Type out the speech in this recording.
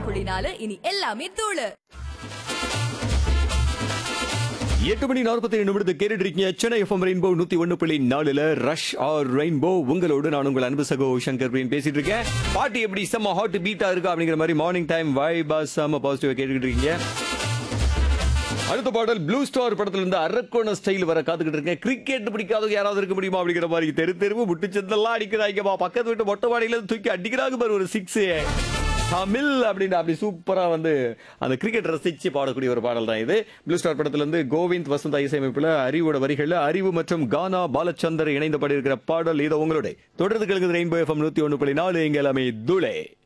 புள்ளி நாலு இனி எல்லாமே தூளு எட்டு மணி நாற்பத்தி ஏழு நிமிடத்தை கேட்டுட்டு இருக்கீங்க சென்னை எஃப்எம் ரெயின்போ நூத்தி ஒண்ணு புள்ளி நாலுல ரஷ் ஆர் ரெயின்போ உங்களோடு நான் உங்கள் அன்பு சகோ சங்கர் பிரியன் பேசிட்டு இருக்கேன் பாட்டு எப்படி செம்ம ஹாட் பீட்டா இருக்கா அப்படிங்கிற மாதிரி மார்னிங் டைம் வைபா செம்ம பாசிட்டிவா கேட்டுக்கிட்டு இருக்கீங்க அடுத்த பாடல் ப்ளூ ஸ்டார் படத்துல இருந்து அரக்கோண ஸ்டைல் வர காத்துக்கிட்டு இருக்கேன் கிரிக்கெட் பிடிக்காதவங்க யாராவது இருக்க முடியுமா அப்படிங்கிற மாதிரி தெரு தெருவு முட்டுச்சந்தெல்லாம் அடிக்கிறாங்கப்பா பக்கத்து வீட்டு மொட்டை மாடியில இருந்து தூக்கி அடிக்கிறாங்க பாரு ஒரு சிக்ஸ் தமிழ் அப்படின்னு அப்படி சூப்பரா வந்து அந்த கிரிக்கெட் ரசிச்சு பாடக்கூடிய ஒரு பாடல் தான் இது ப்ளூ ஸ்டார் படத்துல இருந்து கோவிந்த் வசந்தா இசையமைப்புல அறிவோட வரிகள்ல அறிவு மற்றும் கானா பாலச்சந்தர் இணைந்த பாடியிருக்கிற பாடல் இதோ உங்களுடைய தொடர்ந்து கிழக்கு ரெயின்போ எஃப்எம் நூத்தி ஒண்ணு புள்ளி நாலு இங்க எல்லாமே துளே